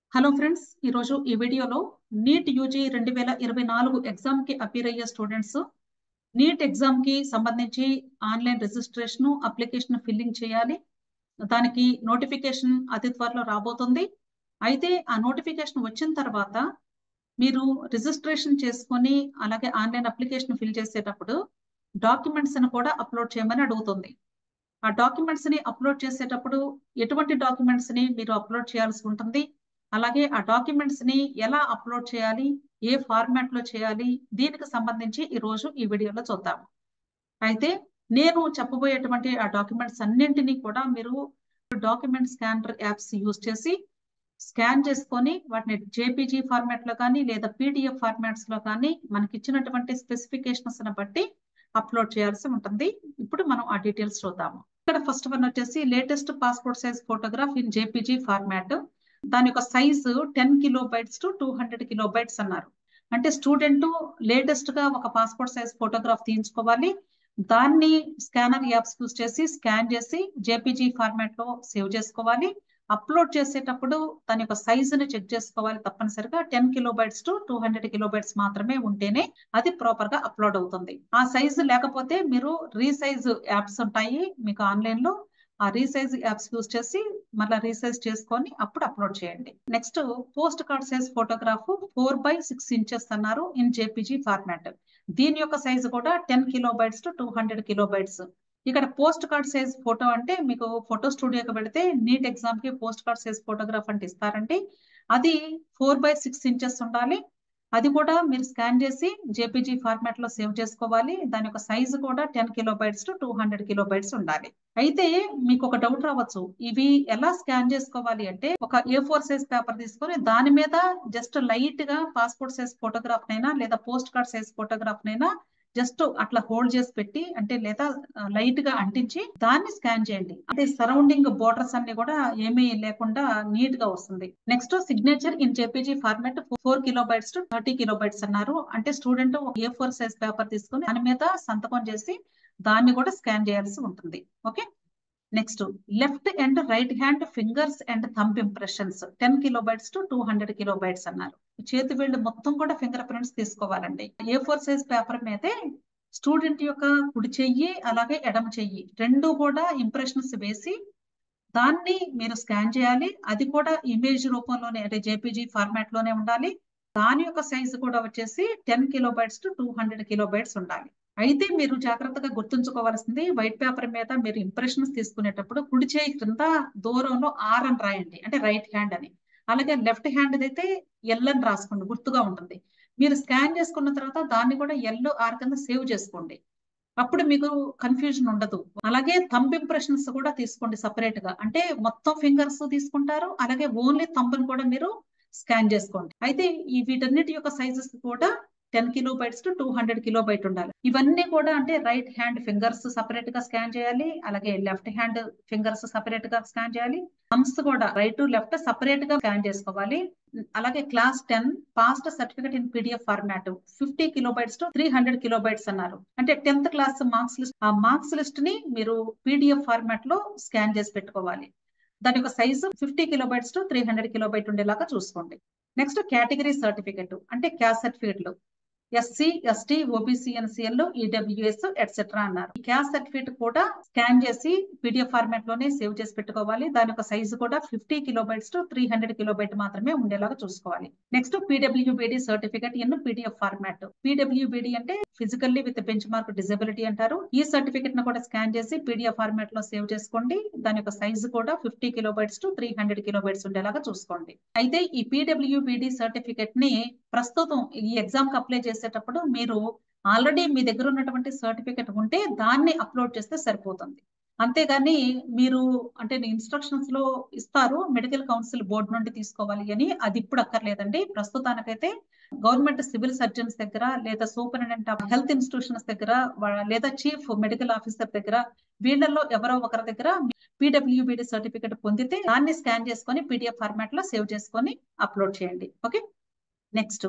hello friends ఈరోజు ఈ వీడియోలో నీట్ యూజీ రెండు వేల ఇరవై నాలుగు ఎగ్జామ్ కి అపీర్ అయ్యే స్టూడెంట్స్ నీట్ ఎగ్జామ్ కి సంబంధించి ఆన్లైన్ రిజిస్ట్రేషన్ అప్లికేషన్ ఫిల్లింగ్ చేయాలి దానికి నోటిఫికేషన్ అతి త్వరలో రాబోతుంది అయితే ఆ నోటిఫికేషన్ వచ్చిన తర్వాత మీరు రిజిస్ట్రేషన్ చేసుకొని అలాగే ఆన్లైన్ అప్లికేషన్ ఫిల్ చేసేటప్పుడు డాక్యుమెంట్స్ ని కూడా అప్లోడ్ చేయమని అడుగుతుంది ఆ డాక్యుమెంట్స్ ని అప్లోడ్ చేసేటప్పుడు ఎటువంటి డాక్యుమెంట్స్ ని మీరు అప్లోడ్ చేయాల్సి ఉంటుంది అలాగే ఆ డాక్యుమెంట్స్ ని ఎలా అప్లోడ్ చేయాలి ఏ ఫార్మాట్ లో చేయాలి దీనికి సంబంధించి ఈ రోజు ఈ వీడియోలో చూద్దాం అయితే నేను చెప్పబోయేటువంటి ఆ డాక్యుమెంట్స్ అన్నింటినీ కూడా మీరు డాక్యుమెంట్ స్కానర్ యాప్స్ యూజ్ చేసి స్కాన్ చేసుకొని వాటిని జేపీజీ ఫార్మాట్ లో కానీ లేదా పీడిఎఫ్ ఫార్మాట్స్ లో కానీ మనకి ఇచ్చినటువంటి స్పెసిఫికేషన్స్ బట్టి అప్లోడ్ చేయాల్సి ఉంటుంది ఇప్పుడు మనం ఆ డీటెయిల్స్ చూద్దాము ఇక్కడ ఫస్ట్ వన్ వచ్చేసి latest passport size photograph in JPG format దాని యొక్క size ten kilo bytes to two hundred kilo bytes అన్నారు అంటే స్టూడెంట్ లేటెస్ట్ గా ఒక పాస్పోర్ట్ సైజ్ ఫోటోగ్రాఫ్ తీయించుకోవాలి దాన్ని స్కానర్ యాప్స్ యూస్ చేసి స్కాన్ చేసి జేపీజీ ఫార్మాట్ లో సేవ్ చేసుకోవాలి అప్లోడ్ చేసేటప్పుడు దాని యొక్క సైజుని చెక్ చేసుకోవాలి తప్పనిసరిగా ten kilo bytes to two hundred kilo kilobytes మాత్రమే ఉంటేనే అది ప్రాపర్ గా అప్లోడ్ అవుతుంది ఆ సైజు లేకపోతే మీరు రీసైజ్ యాప్స్ ఉంటాయి మీకు ఆన్లైన్ లో ఆ రీసైజ్ యాప్స్ యూస్ చేసి మళ్ళీ రీసైజ్ చేసుకొని అప్పుడు అప్లోడ్ చేయండి next post card size photograph four by six inches అన్నారు ఇన్ జేపీజీ ఫార్మాట్ దీని యొక్క సైజు కూడా ten kilo bytes to two hundred kilo kilobytes ఇక్కడ పోస్ట్ కార్డ్ సైజ్ ఫోటో అంటే మీకు ఫోటో స్టూడియోకి వెళితే నీట్ ఎగ్జామ్ కి పోస్ట్ కార్డ్ సైజ్ ఫోటోగ్రాఫ్ అంటే ఇస్తారండి అది ఫోర్ బై సిక్స్ ఇంచెస్ ఉండాలి అది కూడా మీరు స్కాన్ చేసి జేపీజీ ఫార్మాట్ లో సేవ్ చేసుకోవాలి దాని యొక్క సైజు కూడా ten kilo bytes to two hundred kilo bytes ఉండాలి అయితే మీకు ఒక డౌట్ రావచ్చు ఇవి ఎలా స్కాన్ చేసుకోవాలి అంటే ఒక ఏ ఫోర్ సైజ్ పేపర్ తీసుకొని దాని మీద జస్ట్ లైట్ గా పాస్పోర్ట్ సైజ్ ఫోటోగ్రాఫ్ నైనా లేదా పోస్ట్ కార్డ్ సైజ్ ఫోటోగ్రాఫ్ నైనా జస్ట్ అట్లా హోల్డ్ చేసి పెట్టి అంటే లేదా లైట్ గా అంటించి దాన్ని స్కాన్ చేయండి అంటే సరౌండింగ్ బోర్డర్స్ అన్ని కూడా ఏమీ లేకుండా నీట్ గా వస్తుంది next signature in JPG format four kilo bytes to thirty kilo bytes అన్నారు అంటే student A four size paper తీసుకుని దాని మీద సంతకం చేసి దాన్ని కూడా స్కాన్ చేయాల్సి ఉంటుంది okay next left and right hand fingers and thumb impressions ten kilo bytes to two hundred kilo bytes అన్నారు చేతి వేళ్ళు మొత్తం కూడా ఫింగర్ ప్రింట్స్ తీసుకోవాలండి ఏ ఫోర్ సైజ్ పేపర్ మీదే స్టూడెంట్ యొక్క కుడి చెయ్యి అలాగే ఎడమ చెయ్యి రెండు కూడా ఇంప్రెషన్స్ వేసి దాన్ని మీరు స్కాన్ చేయాలి అది కూడా ఇమేజ్ రూపంలోనే అంటే జేపీజీ ఫార్మాట్ లోనే ఉండాలి దాని యొక్క సైజు కూడా వచ్చేసి ten kilo bytes to two hundred kilo bytes ఉండాలి అయితే మీరు జాగ్రత్తగా గుర్తుంచుకోవాల్సింది వైట్ పేపర్ మీద మీరు ఇంప్రెషన్స్ తీసుకునేటప్పుడు కుడి చేయి క్రింద దూరంలో ఆర్ అని రాయండి అంటే రైట్ హ్యాండ్ అని అలాగే లెఫ్ట్ హ్యాండ్ అయితే ఎల్ అని రాసుకోండి గుర్తుగా ఉంటుంది మీరు స్కాన్ చేసుకున్న తర్వాత దాన్ని కూడా ఎల్ ఆర్ కింద సేవ్ చేసుకోండి అప్పుడు మీకు కన్ఫ్యూజన్ ఉండదు అలాగే థంబ్ ఇంప్రెషన్స్ కూడా తీసుకోండి సపరేట్ గా అంటే మొత్తం ఫింగర్స్ తీసుకుంటారు అలాగే ఓన్లీ థంబ్ని కూడా మీరు స్కాన్ చేసుకోండి అయితే ఈ వీటన్నిటి యొక్క సైజెస్ కూడా ten kilo bytes to two hundred kilo byte ఉండాలి ఇవన్నీ కూడా అంటే రైట్ హ్యాండ్ ఫింగర్స్ సపరేట్ గా స్కాన్ చేయాలి అలాగే లెఫ్ట్ హ్యాండ్ ఫింగర్స్ సపరేట్ గా స్కాన్ చేయాలి థమ్స్ కూడా రైట్ లెఫ్ట్ సపరేట్ గా స్కాన్ చేసుకోవాలి అలాగే class ten passed certificate in PDF format fifty kilo bytes to three hundred kilo bytes అన్నారు అంటే టెన్త్ క్లాస్ మార్క్స్ లిస్ట్ ఆ మార్క్స్ లిస్ట్ ని మీరు పీడిఎఫ్ ఫార్మాట్ లో స్కాన్ చేసి పెట్టుకోవాలి దాని యొక్క size fifty kilo bytes to three hundred kilo byte ఉండేలాగా చూసుకోండి నెక్స్ట్ కేటగిరీ సర్టిఫికెట్ అంటే క్యాస్ట్ సర్టిఫికెట్లు SC ST OBC NCL EWS etcetera అన్నారు ఈ క్యాస్ట్ సర్టిఫికేట్ కూడా స్కాన్ చేసి పీడిఎఫ్ ఫార్మాట్ లోనే సేవ్ చేసి పెట్టుకోవాలి దాని యొక్క సైజు కూడా fifty kilo bytes to three hundred kilo byte మాత్రమే ఉండేలాగా చూసుకోవాలి next PWBD certificate in PDF format PWBD అంటే physically with bench mark disability అంటారు ఈ సర్టిఫికేట్ ను కూడా స్కాన్ చేసి పీడిఎఫ్ ఫార్మాట్ లో సేవ్ చేసుకోండి దాని యొక్క సైజు కూడా fifty kilo bytes to three hundred kilo bytes ఉండేలాగా చూసుకోండి అయితే ఈ పీడబ్ల్యూబిడి సర్టిఫికేట్ ని ప్రస్తుతం ఈ ఎగ్జామ్ కి అప్లై చేసేటప్పుడు మీరు ఆల్రెడీ మీ దగ్గర ఉన్నటువంటి సర్టిఫికేట్ ఉంటే దాన్ని అప్లోడ్ చేస్తే సరిపోతుంది అంతేగాని మీరు అంటే ఇన్స్ట్రక్షన్స్ లో ఇస్తారు మెడికల్ కౌన్సిల్ బోర్డు నుండి తీసుకోవాలి అని అది ఇప్పుడు అక్కర్లేదండి ప్రస్తుతానికైతే గవర్నమెంట్ సివిల్ సర్జన్స్ దగ్గర లేదా సూపరింటెండెంట్ ఆఫ్ హెల్త్ ఇన్స్టిట్యూషన్స్ దగ్గర లేదా చీఫ్ మెడికల్ ఆఫీసర్ దగ్గర వీళ్ళల్లో ఎవరో ఒకరి దగ్గర పీడబ్ల్యూబిడి సర్టిఫికేట్ పొందితే దాన్ని స్కాన్ చేసుకొని పీడిఎఫ్ ఫార్మాట్ లో సేవ్ చేసుకొని అప్లోడ్ చేయండి ఓకే నెక్స్ట్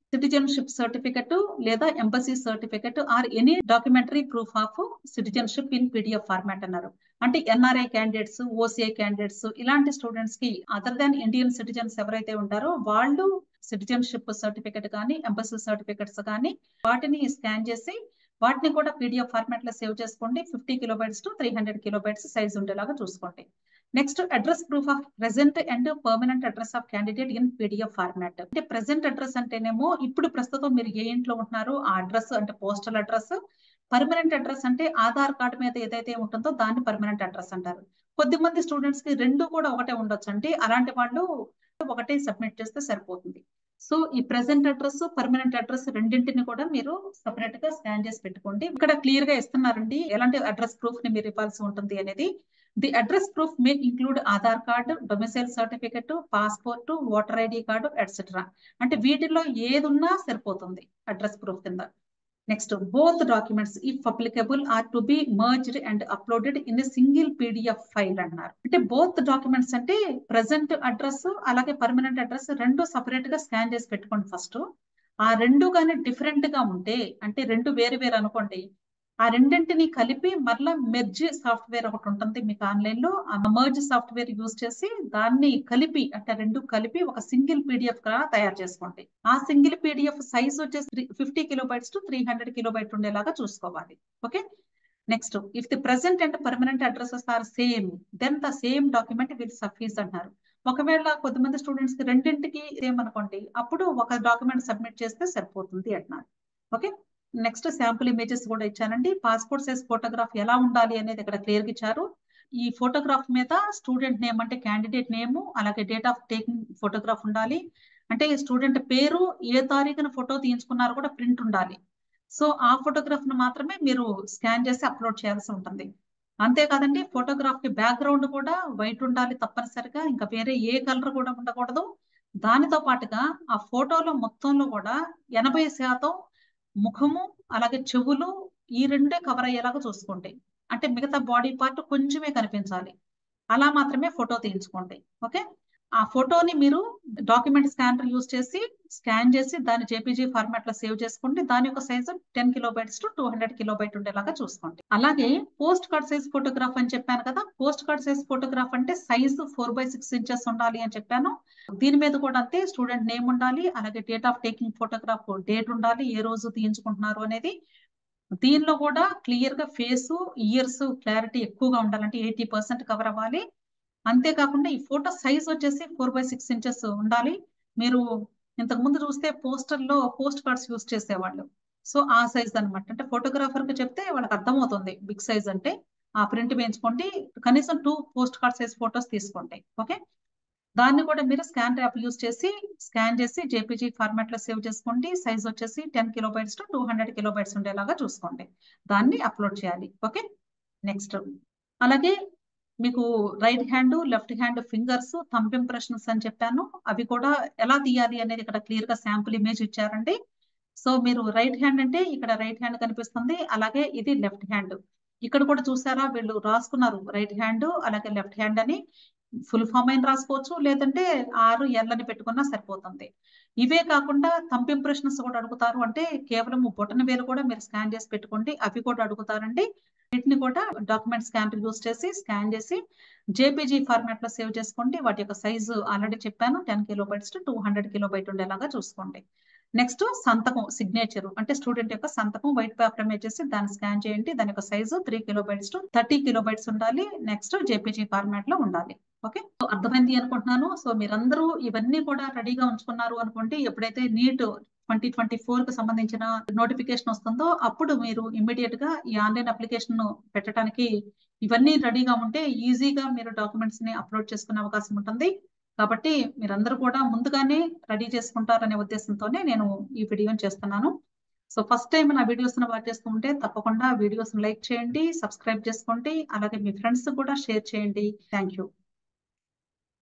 సిటిజన్షిప్ సర్టిఫికెట్ లేదా embassy certificate or any documentary proof of citizenship in PDF format అన్నారు అంటే ఎన్ఆర్ఐ క్యాండిడేట్స్ ఓసీఐ క్యాండిడేట్స్ ఇలాంటి స్టూడెంట్స్ కి అదర్ దాన్ ఇండియన్ సిటిజన్స్ ఎవరైతే ఉంటారో వాళ్ళు సిటిజన్షిప్ సర్టిఫికెట్ కానీ ఎంబసీ సర్టిఫికెట్స్ కానీ వాటిని స్కాన్ చేసి వాటిని కూడా పీడిఎఫ్ ఫార్మాట్ లో సేవ్ చేసుకోండి fifty kilobytes to three hundred kilobytes size ఉండేలాగా చూసుకోండి next address proof of present and permanent address of candidate in PDF format అంటే ప్రెసెంట్ అడ్రస్ అంటేనేమో ఇప్పుడు ప్రస్తుతం మీరు ఏ ఇంట్లో ఉంటున్నారో ఆ అడ్రస్ అంటే పోస్టల్ అడ్రస్ పర్మనెంట్ అడ్రస్ అంటే ఆధార్ కార్డు మీద ఏదైతే ఉంటుందో దాన్ని పర్మనెంట్ అడ్రస్ అంటారు కొద్దిమంది స్టూడెంట్స్ కి రెండు కూడా ఒకటే ఉండొచ్చు అంటే అలాంటి వాళ్ళు ఒకటే సబ్మిట్ చేస్తే సరిపోతుంది సో ఈ ప్రెసెంట్ అడ్రస్ పర్మనెంట్ అడ్రస్ రెండింటిని కూడా మీరు సపరేట్ గా స్కాన్ చేసి పెట్టుకోండి ఇక్కడ క్లియర్ గా ఇస్తున్నారండి ఎలాంటి అడ్రస్ ప్రూఫ్ ని మీరు ఇవ్వాల్సి ఉంటుంది అనేది the address proof may include Aadhaar card domicile certificate passport voter ID card etcetera అంటే వీటిలో ఏది ఉన్నా సరిపోతుంది అడ్రస్ ప్రూఫ్ కింద next both documents if applicable are to be merged and uploaded in a single PDF file అన్నారు అంటే both documents అంటే present address అలాగే పర్మనెంట్ అడ్రస్ రెండు సపరేట్ గా స్కాన్ చేసి పెట్టుకోండి ఫస్ట్ ఆ రెండు కానీ డిఫరెంట్ గా ఉంటే అంటే రెండు వేరు వేరు అనుకోండి ఆ రెండింటిని కలిపి మరలా మెర్జ్ సాఫ్ట్వేర్ ఒకటి ఉంటుంది మీకు ఆన్లైన్ లో ఆ మర్జ్ సాఫ్ట్వేర్ యూజ్ చేసి దాన్ని కలిపి అంటే రెండు కలిపి ఒక సింగిల్ పీడిఎఫ్ గా తయారు చేసుకోండి ఆ సింగిల్ పీడిఎఫ్ సైజ్ వచ్చేసి fifty kilobytes to three hundred kilobyte ఉండేలాగా చూసుకోవాలి okay next if the present and permanent addresses are same then the same document will suffice అంటారు ఒకవేళ కొద్దిమంది స్టూడెంట్స్ కి రెండింటికి సేమ్ అనుకోండి అప్పుడు ఒక డాక్యుమెంట్ సబ్మిట్ చేస్తే సరిపోతుంది అంటున్నారు ఓకే నెక్స్ట్ శాంపుల్ ఇమేజెస్ కూడా ఇచ్చానండి పాస్పోర్ట్ సైజ్ ఫోటోగ్రాఫ్ ఎలా ఉండాలి అనేది ఇక్కడ క్లియర్ గా ఇచ్చారు ఈ ఫోటోగ్రాఫ్ మీద స్టూడెంట్ నేమ్ అంటే క్యాండిడేట్ నేమ్ అలాగే డేట్ ఆఫ్ టేకింగ్ ఫోటోగ్రాఫ్ ఉండాలి అంటే స్టూడెంట్ పేరు ఏ తారీఖున ఫోటో తీయించుకున్నారో కూడా ప్రింట్ ఉండాలి సో ఆ ఫోటోగ్రాఫ్ ను మాత్రమే మీరు స్కాన్ చేసి అప్లోడ్ చేయాల్సి ఉంటుంది అంతేకాదండి ఫోటోగ్రాఫ్ కి బ్యాక్గ్రౌండ్ కూడా వైట్ ఉండాలి తప్పనిసరిగా ఇంకా వేరే ఏ కలర్ కూడా ఉండకూడదు దానితో పాటుగా ఆ ఫోటోలో మొత్తంలో కూడా ఎనభై శాతం ముఖము అలాగే చెవులు ఈ రెండే కవర్ అయ్యేలాగా చూసుకోండి అంటే మిగతా బాడీ పార్ట్ కొంచెమే కనిపించాలి అలా మాత్రమే ఫోటో తీయించుకోండి ఓకే ఆ ఫోటోని మీరు డాక్యుమెంట్ స్కానర్ యూజ్ చేసి స్కాన్ చేసి దాన్ని జేపీజీ ఫార్మాట్ లో సేవ్ చేసుకోండి దాని యొక్క size ten kilobytes to two hundred kilobyte ఉండేలాగా చూసుకోండి అలాగే పోస్ట్ కార్డ్ సైజ్ ఫోటోగ్రాఫ్ అని చెప్పాను కదా పోస్ట్ కార్డ్ సైజ్ ఫోటోగ్రాఫ్ అంటే size four by six inches ఉండాలి అని చెప్పాను దీని మీద కూడా అంతే స్టూడెంట్ నేమ్ ఉండాలి అలాగే date of taking photograph date ఉండాలి ఏ రోజు తీయించుకుంటున్నారు అనేది దీనిలో కూడా క్లియర్ గా ఫేస్ ఇయర్స్ క్లారిటీ ఎక్కువగా ఉండాలంటే ఎయిటీ పర్సెంట్ కవర్ అవ్వాలి అంతేకాకుండా ఈ ఫోటో సైజ్ వచ్చేసి ఫోర్ బై సిక్స్ ఇంచెస్ ఉండాలి మీరు ఇంతకు ముందు చూస్తే పోస్టర్ లో పోస్ట్ కార్డ్స్ యూస్ చేసేవాళ్ళు సో ఆ సైజ్ అనమాట అంటే ఫోటోగ్రాఫర్ కి చెప్తే వాళ్ళకి అర్థమవుతుంది బిగ్ సైజ్ అంటే ఆ ప్రింట్ వేయించుకోండి కనీసం two post card size photos తీసుకోండి ఓకే దాన్ని కూడా మీరు స్కాన్ యాప్ యూస్ చేసి స్కాన్ చేసి జేపీజీ ఫార్మాట్ లో సేవ్ చేసుకోండి సైజ్ వచ్చేసి ten kilobytes to two hundred kilobytes ఉండేలాగా చూసుకోండి దాన్ని అప్లోడ్ చేయాలి ఓకే నెక్స్ట్ అలాగే మీకు right hand left hand fingers thumb impressions అని చెప్పాను అవి కూడా ఎలా తీయాలి అనేది ఇక్కడ క్లియర్ గా శాంపుల్ ఇమేజ్ ఇచ్చారండి సో మీరు రైట్ హ్యాండ్ అంటే ఇక్కడ రైట్ హ్యాండ్ కనిపిస్తుంది అలాగే ఇది లెఫ్ట్ హ్యాండ్ ఇక్కడ కూడా చూసారా వీళ్ళు రాసుకున్నారు రైట్ హ్యాండ్ అలాగే లెఫ్ట్ హ్యాండ్ అని ఫుల్ ఫామ్ అయిన రాసుకోవచ్చు లేదంటే ఆరు ఎల్లని పెట్టుకున్నా సరిపోతుంది ఇవే కాకుండా థంబ్ ఇంప్రెషన్స్ కూడా అడుగుతారు అంటే కేవలం బొటన వేలు కూడా మీరు స్కాన్ చేసి పెట్టుకోండి అవి కూడా అడుగుతారండి వీటిని కూడా డాక్యుమెంట్ స్కాన్ యూస్ చేసి స్కాన్ చేసి జేపీజీ ఫార్మాట్ లో సేవ్ చేసుకోండి వాటి యొక్క సైజు ఆల్రెడీ చెప్పాను ten kilobytes to two hundred kilobyte ఉండేలాగా చూసుకోండి నెక్స్ట్ సంతకం సిగ్నేచర్ అంటే స్టూడెంట్ యొక్క సంతకం వైట్ పేపర్ మీద చేసి దాన్ని స్కాన్ చేయండి దాని యొక్క size three kilobytes to thirty kilobytes ఉండాలి నెక్స్ట్ జేపీజీ ఫార్మాట్ లో ఉండాలి ఓకే సో అర్థమైంది అనుకుంటున్నాను సో మీరందరూ ఇవన్నీ కూడా రెడీగా ఉంచుకున్నారు అనుకోండి ఎప్పుడైతే నీట్ ట్వంటీ ట్వంటీ ఫోర్ కి సంబంధించిన నోటిఫికేషన్ వస్తుందో అప్పుడు మీరు ఇమ్మీడియట్ గా ఈ ఆన్లైన్ అప్లికేషన్ పెట్టడానికి ఇవన్నీ రెడీగా ఉంటే ఈజీగా మీరు డాక్యుమెంట్స్ ని అప్లోడ్ చేసుకునే అవకాశం ఉంటుంది కాబట్టి మీరందరూ కూడా ముందుగానే రెడీ చేసుకుంటారనే ఉద్దేశంతోనే నేను ఈ వీడియోని చేస్తున్నాను సో ఫస్ట్ టైం నా వీడియోస్ వాచ్ చేస్తుంటే తప్పకుండా వీడియోస్ లైక్ చేయండి సబ్స్క్రైబ్ చేసుకోండి అలాగే మీ ఫ్రెండ్స్ కూడా షేర్ చేయండి థ్యాంక్ యూ